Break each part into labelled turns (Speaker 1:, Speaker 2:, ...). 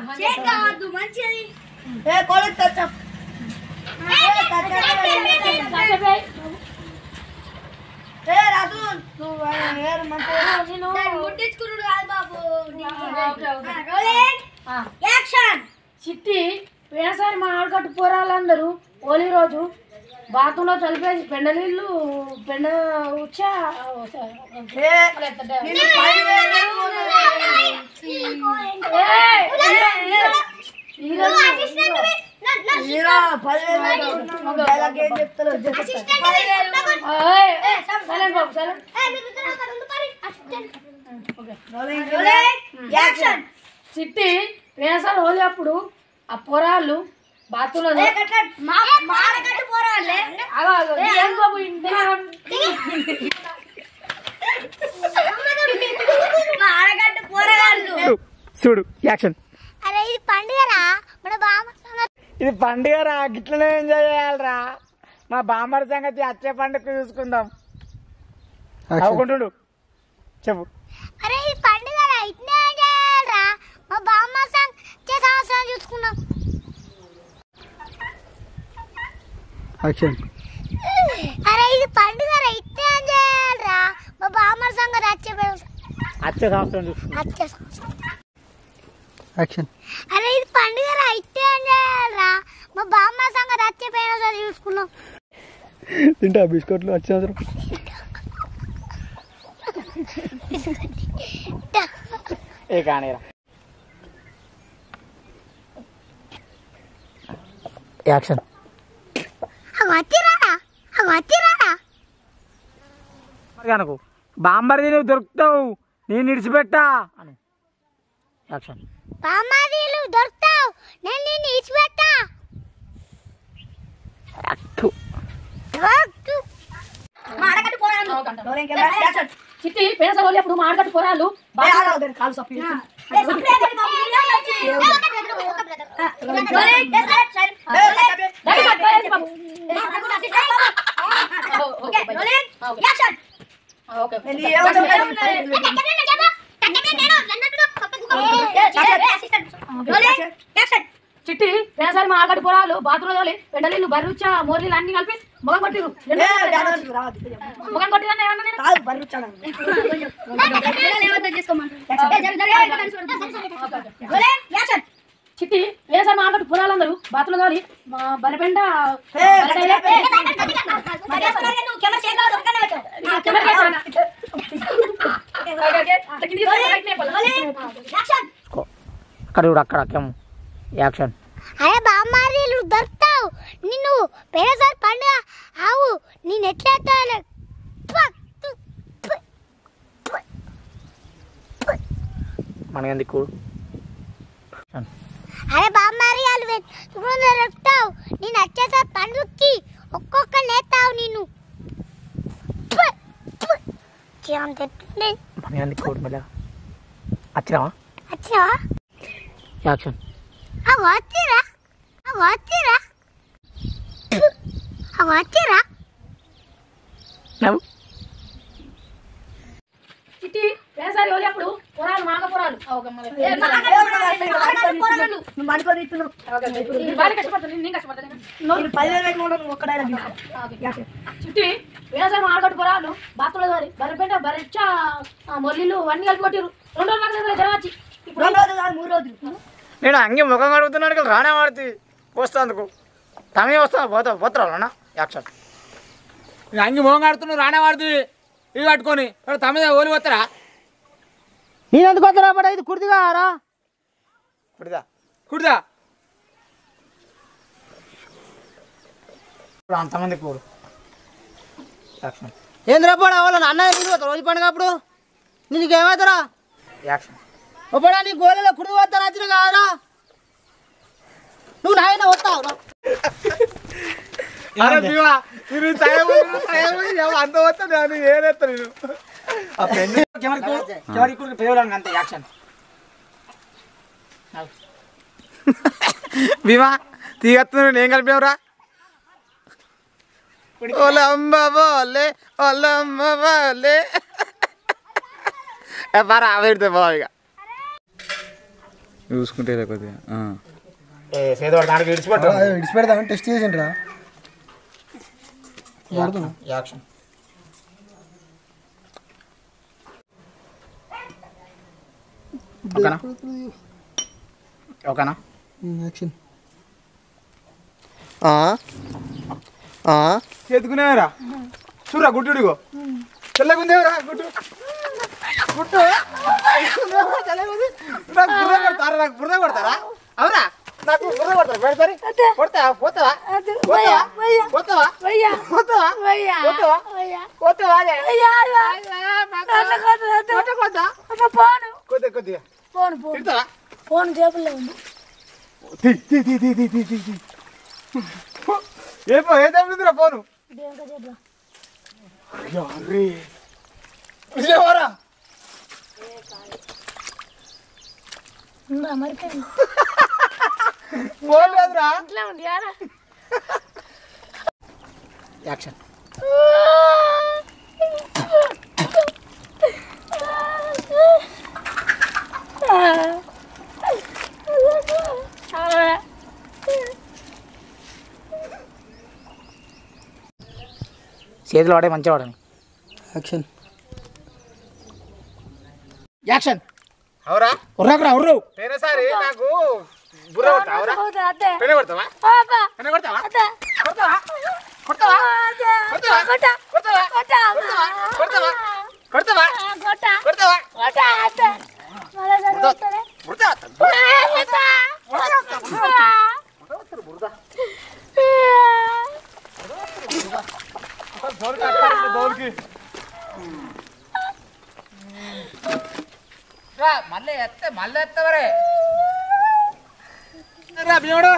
Speaker 1: ఏ కోడి తెచ్చా ఏ రాజు నువ్వు ఏరు మంచిగా
Speaker 2: ముట్టించుకున్నాడు కాదు బాబు
Speaker 3: ఓకే, ఓకే.
Speaker 2: రోలింగ్
Speaker 3: ఆ,
Speaker 2: యాక్షన్
Speaker 3: చిట్టి పోయినసారి మా ఆడకట్టు పోరాళ్ళందరూ హోలీ రోజు బాత్రూంలో తలిపేసి పెండ నీళ్ళు పెండ వచ్చా
Speaker 1: ఏ నిన్ను పదివేలు హీరో పదివేలు డైలాగ్ ఏం చెప్తారో చెప్తా
Speaker 3: సైలెంట్ బాబు సైలెంట్
Speaker 1: యాక్షన్
Speaker 3: చిట్టి పోయినసారి హోలీ అప్పుడు ఆ పోరాళ్ళు బాత్రూంలో
Speaker 2: మాడకట్టు పోరాలే
Speaker 3: అలా ఏం బాబు ఇంటి
Speaker 2: మాడకట్టు పోరాళ్ళు
Speaker 4: చూడు యాక్షన్
Speaker 2: అరే ఇది పండుగరా మన బామ్మ
Speaker 4: ఇది పండుగ రా గిట్లనే ఎంజాయ్ చేయాలరా మా బామ్మడి సంగతి వచ్చే పండుగ చూసుకుందాం నవ్వుకుంటుడు చెప్పు
Speaker 2: అరే ఇది పండుగరా ఇట్నే చేయాలరా మా బామ్మ సంగ్ చే సంవత్సరం చూసుకున్నాం
Speaker 4: యాక్షన్
Speaker 2: అరే ఇది పండుగరా ఇట్నే చేయాలరా మా బామ్మ సంగతి వచ్చే
Speaker 4: వచ్చే సంవత్సరం చూసుకుందాం
Speaker 2: వచ్చే సంవత్సరం
Speaker 4: యాక్షన్
Speaker 2: అరే ఇది పండుగరా ఇట్టే చేయాలరా మా బామ్మ సంగతి వచ్చే పోయిన చూసుకున్నాం
Speaker 4: తింటా బిస్కెట్లు వచ్చే సంవత్సరం ఏ కానీరా యాక్షన్
Speaker 2: అవి వచ్చిరారా అవి వచ్చిరారా
Speaker 4: మరి అనుకో బాంబర్ది నువ్వు దొరుకుతావు నేను ఇడిచిపెట్టా అని యాక్షన్
Speaker 2: బామ్మాదీలు దొరుకుతావు నేను నిన్ను ఇచ్చిపెట్టా దొరుకు.
Speaker 3: చిట్టి పోయినసారి హోలీ అప్పుడు మా ఆడకట్టు పోరాళ్ళు
Speaker 1: కాలు సప్పి
Speaker 3: ఓకే చిట్టి పోయినసారి మా ఆడకట్టు పోరాళ్ళు బాత్రూంలో తోలి పెండ నీళ్ళు బర్రుచ్చా మోర్లీలు అన్ని కలిపి మొగం కొట్టిరు మొగం కొట్టిరన్న ఏమన్నా నేను
Speaker 1: కాదు బర్రుచ్చాను
Speaker 3: చిట్టి పోయినసారి మా ఆడకట్టు పోరాళ్ళందరూ బాత్రూంలో తోలి మా బర్రెపెండ
Speaker 4: అక్కడ చూడు అక్కడ అక్కము యాక్షన్
Speaker 2: అరే బామ్మారీలు దొరుకుతావు నిన్ను పేరసారి పండుగ ఆవు నేను ఎట్లా ఎత్తాలి? త్వక్, తుక్, త్వక్, త్వక్.
Speaker 4: మనకెందుకు
Speaker 2: అరే బామ్మారి వాళ్ళు ఇప్పుడు దొరుకుతావు నేను వచ్చేసారి పండుగకి ఒక్కొక్క నేతావు నేను త్వక్, త్వక్. జీవం తెస్తుంది.
Speaker 4: మనకెందుకు మళ్ళీ వచ్చినావా
Speaker 2: వచ్చినావా
Speaker 4: యాక్షన్
Speaker 2: ఆ వచ్చిరా ఆ వచ్చిరా ఆ వచ్చిరా
Speaker 4: నవ్వు
Speaker 3: చిట్టి పోయినసారి హోలీ అప్పుడు పోరాలు మాగ పోరాలు
Speaker 1: నువ్వు మనుకొని ఇస్తున్నావు
Speaker 3: బాగా కష్టపడతాను నేను కష్టపడతాను నో-
Speaker 1: నేను పదివేలు పెట్టుకుంటా నువ్వు ఒక్కడైనా
Speaker 3: ఓకే. చిట్టి వేసారి ఆడగట్టు పోరాలు బాత్రూంలో దారి బర్రెపేట బర్రెచ్చా మొల్లిలు అన్ని కలిపి కొట్టిరు రెండు రోజులు నాకు జ్వరం వచ్చి ఇప్పుడు
Speaker 1: రెండు రోజులు కాదు మూడు రోజులు
Speaker 4: నేను అంగి ముఖం కడుగుతున్నాడు కదా రానే వాడితే వస్తాందుకు తమే వస్తా పోతా పోతారా యాక్షన్
Speaker 5: నేను అంగి మోహం ఆడుతున్నావు రానే వాడుతుంది ఇవి పట్టుకొని మరి తమిళ ఓలి పోతారా
Speaker 4: నేను ఎందుకు వస్తారా పడ ఇది కుర్తిగా రా కుడిదా
Speaker 5: కుడదా
Speaker 4: ఇప్పుడు అంతమంది కూడు యాక్షన్
Speaker 6: ఏంద్రా పోడా వాళ్ళ అన్నయ్య తిరిగి రోజు పండుగ అప్పుడు నీకు ఏమవుతారా
Speaker 4: యాక్షన్
Speaker 6: ఒప్పడా నీ గోళలో కుడి వస్తాను వచ్చిన కాదా నువ్వు నాయన వస్తావు రా.
Speaker 5: అరే భీమా మీరు సగం సగం ఎవరు అంత వస్తా నేను ఏదెత్తా నేను
Speaker 4: ఆ పెన్ను కెమెరా కెమెరా కూడా పేవడానికి అంతే యాక్షన్
Speaker 5: భీమా తీగత్తున్నాడు నేను కలిపినవరా ఒలమ్మ బోలే ఒలమ్మ బోలే పరా పెడితే బాగా చూసుకుంటే ఇలా కొద్దిగా ఆ.
Speaker 4: ఏ సేదోడు దానికి విడిచిపెట్టు
Speaker 6: విడిచిపెడదామని టెస్ట్ చేసిండ్రా
Speaker 4: యాక్షన్ ఓకేనా ఓకేనా
Speaker 6: యాక్షన్
Speaker 5: ఎత్తుకునేవరా చూడరా గుడ్డుడిగో తెల్లగుందేవరా గుడ్డు గుడ్డు తెల్లగుంది. నాకు బుర్ర కొడతారా నాకు బుర్ర కొడతారా అవునా నాకు బుర్ర కొడతారా పెడతారు కొడతావా పోతావా పోతావా పోతావా పోతావా పోతావా పోతావా అదే. కొట్ట కొట్ట. కొద్దిగా కొద్దిగా
Speaker 2: ఫోన్ ఫోన్
Speaker 5: తిడతావా
Speaker 2: ఫోన్ జేబులో ఉంది
Speaker 5: తీ తీ తీ తీ తీ తీ తీ తీ ఏ పో ఏ తప్పుతుందిరా ఫోను
Speaker 2: దేనికో చేద్దాం
Speaker 5: యారీ విజయవారా
Speaker 2: ఉందా మరి
Speaker 5: ఫోన్ లేదురా
Speaker 2: ఇట్లా ఉంది యారా
Speaker 4: యాక్షన్ చేతిలో వాడే మంచిగా వాడని
Speaker 6: యాక్షన్
Speaker 4: యాక్షన్
Speaker 5: అవురా
Speaker 4: ఉర్రాకురా ఉర్రు
Speaker 5: పోయినసారి నాకు బుర్ర కొడతా అవురా
Speaker 2: అదే
Speaker 5: పెన కొడతావా
Speaker 2: పాపా
Speaker 5: పెన కొడతావా
Speaker 2: అదే
Speaker 5: కొడతావా కొడతావా కొడతావా
Speaker 2: కొట్ట
Speaker 5: కొడతావా
Speaker 2: కొట్ట
Speaker 5: కొడతావా కొడతావా
Speaker 2: కొట్ట
Speaker 5: కొడతావా
Speaker 2: కొట్ట అదే మళ్ళా జరుగుతుంది
Speaker 5: కొడతావా మళ్ళీ ఎత్తే మళ్ళీ ఎత్తవరే రా బియ్యడు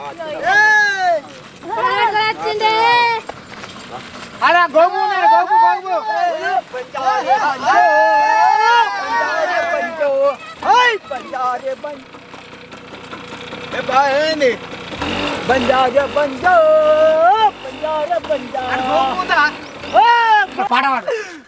Speaker 2: వచ్చిండే
Speaker 5: అలా గోపు ఉన్నాడు, గోపు గోపు ఏంది
Speaker 4: పాట పాడు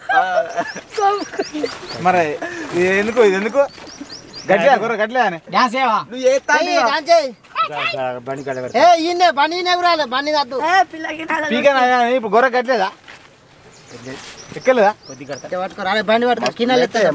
Speaker 5: మరి ఇది ఎందుకు ఇది ఎందుకు గట్లే గుర్ర గట్లే అని
Speaker 4: డాన్స్ ఏవా
Speaker 5: నువ్వు ఏ
Speaker 4: బండి కడ
Speaker 6: ఏ ఈయనే బండి నెగురాలే బండి వద్దు
Speaker 5: పీకనా ఇప్పుడు గొర్రె కట్టలేదా ఎక్కలేదా
Speaker 4: కొద్ది కడతా
Speaker 6: పట్టుకోరా అరే బండి పట్టుకో కింద ఎత్తా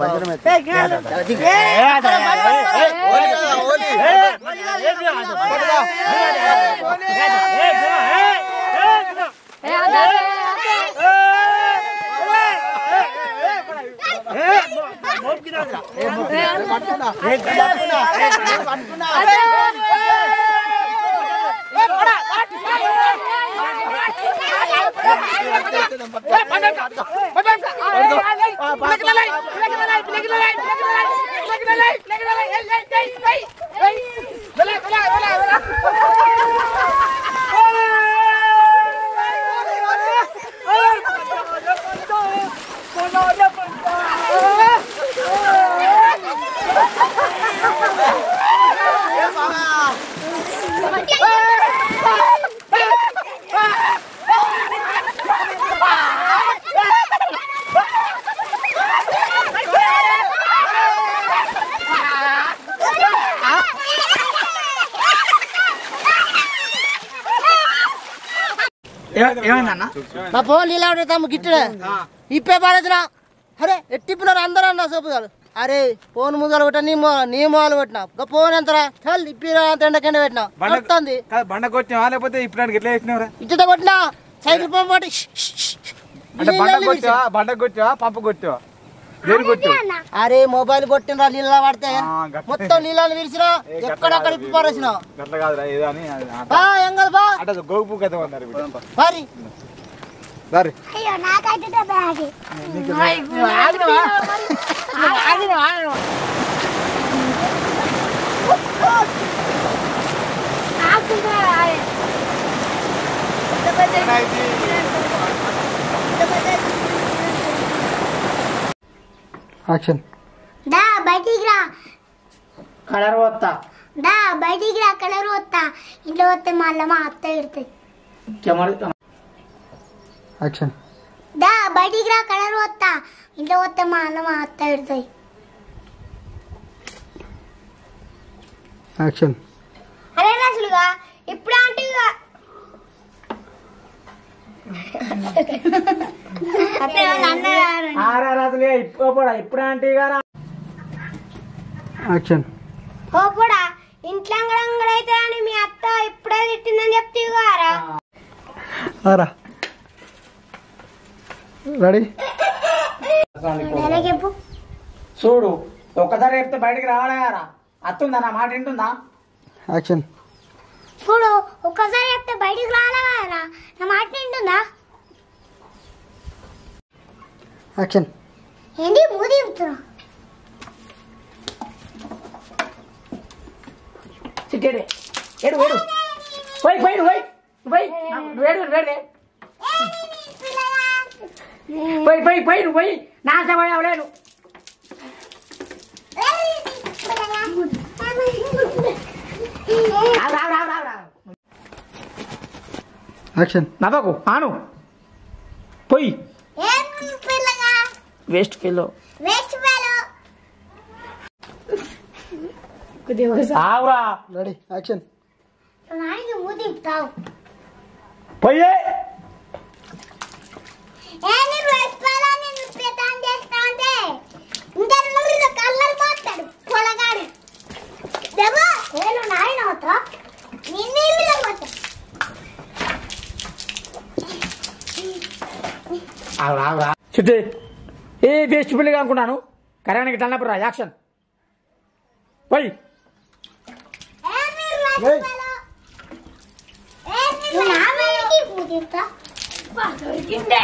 Speaker 4: ఏమైందన్న
Speaker 6: నా ఫోన్ ఇలా ఉంటే తమ్ము గిట్టడే ఇప్పే పడేదిరా అరే ఎట్టిప్పున్నారు అందరూ అన్న సోపుదాలు అరే ఫోన్ ముందర పెట్ట నీ మో నీ మొదలు పెట్టినా ఒక ఫోన్ ఎంతరా చల్ ఇప్పిరా అంత ఎండకెండ పెట్టినా పడుతుంది
Speaker 5: బండ కొట్టినా లేకపోతే ఇప్పుడు ఎట్లా చేసినావురా
Speaker 6: ఇచ్చుత కొట్టినా సైకిల్ పంపు పట్టి
Speaker 5: అంటే బండ కొట్టావా బండ కొట్టావా పంప కొట్టావా దేని కొట్టావు
Speaker 6: అరే మొబైల్ కొట్టినరా నీళ్ళ పడితే
Speaker 5: ఆ, గట్ల.
Speaker 6: మొత్తం నీళ్ళని విరిచిన ఎక్కడక్కడ ఇప్పి పారేసిన
Speaker 5: గట్ల కాదురా ఏదో అని అది ఆట.
Speaker 6: బా ఏం కాదు బా
Speaker 5: అంటే అది గోపు కథ ఉన్నారు ఇప్పుడు
Speaker 6: మరి
Speaker 5: దారి
Speaker 2: అయ్యో నాకైతే బ్యాగ్
Speaker 6: యాక్షన్
Speaker 2: దా బయటికి రా
Speaker 4: కలర్ పోతా
Speaker 2: దా బయటికి రా కలర్ వస్తా ఇంట్లో వస్తే మళ్ళీ మా అత్త ఇడుతుంది
Speaker 4: కెమెరా
Speaker 6: యాక్షన్
Speaker 2: దా బయటికి రా కలర్ వస్తా ఇంట్లో వస్తే మళ్ళీ మా అత్త ఇడుతుంది
Speaker 6: యాక్షన్
Speaker 2: అరే రాసులుగా ఇప్పుడు ఆంటీగా అత్తే వాళ్ళ అన్నగారు
Speaker 4: ఆరా రాజులే ఇప్పుడు ఇప్పుడు అంటే గారా
Speaker 6: యాక్షన్
Speaker 2: పోపోడా ఇంట్లో అంగడంగడైతే అని మీ అత్త ఇప్పుడే తిట్టిందని చెప్తే గారా
Speaker 6: ఆరా రెడీ
Speaker 2: చెప్పు
Speaker 4: చూడు ఒక్కసారి చెప్తే బయటికి రావాలా గారా అత్తుందా నా మాట వింటుందా
Speaker 6: యాక్షన్
Speaker 2: ఇప్పుడు ఒక్కసారి చెప్తే బయటికి రాలేవారా నా మాట నింటుందా
Speaker 6: యాక్షన్
Speaker 2: ఏంటి మూది చెప్తున్నా
Speaker 4: చిట్టేడు ఏడు వేడు పోయి పోయి పోయి పోయి వేడు వేడు పోయి పోయి పోయి నువ్వు పోయి నా సమయం అవలేను రావు రావు రావు రావు రావు
Speaker 6: యాక్షన్
Speaker 4: నవ్వకు ఆను పోయి
Speaker 2: ఏం పిల్లగా
Speaker 4: వేస్ట్ ఫీల్
Speaker 2: వేస్ట్ ఫెలో
Speaker 4: ఆవురా
Speaker 6: రెడీ యాక్షన్
Speaker 2: నాయన మూది చెప్తావు
Speaker 4: పోయే
Speaker 2: ఏంటి వేస్ట్ ఫెలో నేను ప్రతాం చేస్తా ఉంటే ఇంటర్ కళ్ళలు పోతాడు పొలగాడు దేవా నేను నాయన అవుతా నిన్ను ఇల్లు పోతా
Speaker 4: ఆవురా ఆవురా చిట్టి ఏ వేస్ట్ ఫీల్గా అనుకున్నాను కరెక్ట్గా అన్నప్పుడు రా యాక్షన్ పోయి
Speaker 2: ఏంటి వేస్ట్ ఫెలో ఏంటి నా మీదకి మూది చెప్తా
Speaker 3: దొరికిందే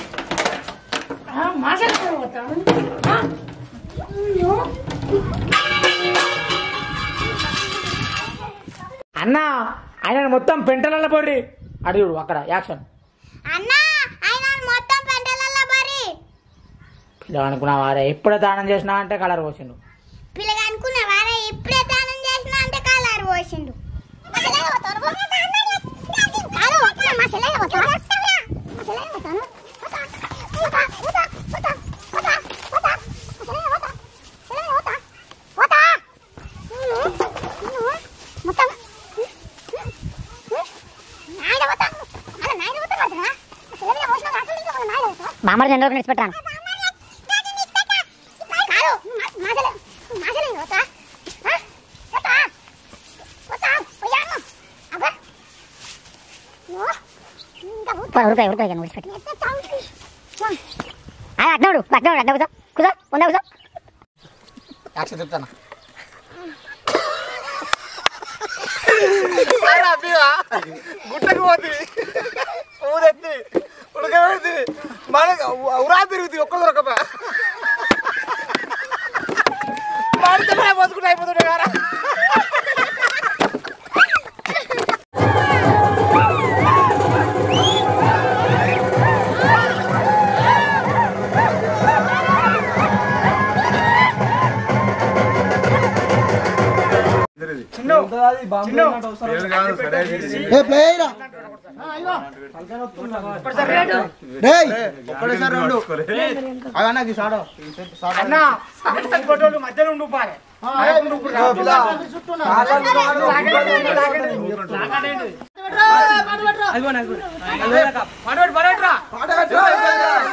Speaker 3: మాట్లాడుతూ పోతాను
Speaker 4: అన్న ఆయన మొత్తం పెంటలల్ల పోర్రి అడుగుడు అక్కడ యాక్షన్
Speaker 2: అన్నా ఆయన మొత్తం పెంటలల్లో మరి
Speaker 4: ఇలా అనుకున్నావారా ఎప్పుడు దానం చేసినా అంటే కలర్ పోసిండు
Speaker 2: పిల్లగా అనుకున్నావారా ఇప్పుడే దానం చేసిన అంటే కాలారు పోసిండు
Speaker 7: బామ్మడి రెండు రోజులు పెట్టాను ఉరుకాయ ఉరుకాయ కానీ విడిచిపెట్టి అట్నవుడు అట్నవుడు అట్న కూర్చో కూర్చో ఉందా కూర్చో
Speaker 6: యాక్షన్ చెప్తాను
Speaker 5: గుట్టకు పోతుంది ఊదెత్తి ఉడకబెడుతుంది మనకు ఉరా తిరుగుతుంది ఒక్క దొరకపా మాడితే బతుకుంటే అయిపోతుండే కదా
Speaker 6: ఏ ప్లే అయ్యిరా రేయ్
Speaker 5: ఒక్కడేసారి రెండు అవన్నీ సాడో
Speaker 4: అన్న ఇంకోటోళ్ళు మధ్యలో ఉండు పాలే పడవడు పడవట్రా